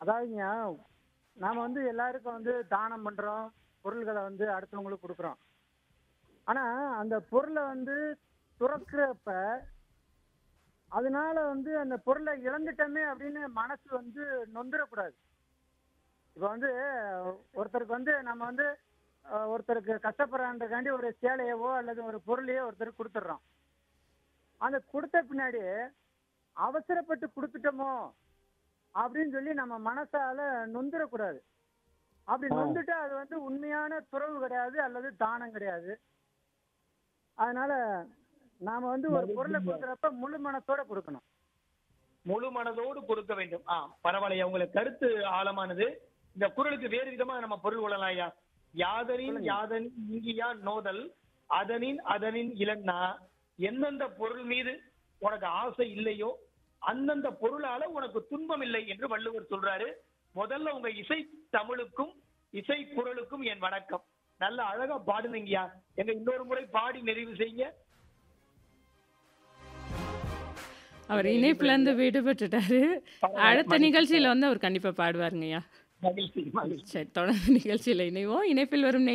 அதாவதுங்க நாம வந்து எல்லாருக்கும் வந்து தானம் பண்றோம் பொருள்களை வந்து அடுத்தவங்களுக்கு கொடுக்குறோம் ஆனா அந்த பொருளை வந்து துறக்கிறப்ப அதனால வந்து அந்த பொருளை இழந்துட்டோமே அப்படின்னு மனசு வந்து நொந்துடக்கூடாது இப்போ வந்து ஒருத்தருக்கு வந்து நம்ம வந்து அஹ், ஒருத்தருக்கு கஷ்டப்படுறான்றக்காண்டி ஒரு சேலையவோ அல்லது ஒரு பொருளையோ ஒருத்தருக்கு கொடுத்துட்றோம் அந்த கொடுத்த பின்னாடி அவசரப்பட்டு கொடுத்துட்டோமோ அப்படின்னு சொல்லி நம்ம மனசால நொந்துடக்கூடாது அப்படி ஆ. நொந்துட்டா அது வந்து உண்மையான துறவு கிடையாது அல்லது தானம் கிடையாது அதனால நாம வந்து ஒரு பொருளை கொடுக்குறப்ப முழு மனசோட கொடுக்கணும் முழு மனதோடு கொடுக்க வேண்டும் ஆ பரவாயில்லையா உங்களுக்கு கருத்து ஆழமானது இந்த குரலுக்கு வேறு விதமா நம்ம பொருள் கொள்ளலாம் ஐயா யாதனின் சொல்லுங்க. யாதனின் இங்கியா நோதல் அதனின் அதனின் இலன்னா எந்தெந்த பொருள் மீது உனக்கு ஆசை இல்லையோ அந்தந்த பொருளால உனக்கு துன்பம் இல்லை என்று வள்ளுவர் சொல்றாரு முதல்ல உங்க இசை தமிழுக்கும் இசை குரலுக்கும் என் வணக்கம் நல்ல அழகா பாடுனீங்கயா எங்க இன்னொரு முறை பாடி நிறைவு செய்யுங்க அவர் இணைப்புல இருந்து விடுபட்டுட்டாரு அடுத்த நிகழ்ச்சியில வந்து அவர் கண்டிப்பா பாடுவாருங்கய்யா மகிழ்ச்சி மகிழ்ச்சி சரி தொடர்ந்து நிகழ்ச்சியில இணைவோம் இணைப்பில் வரும்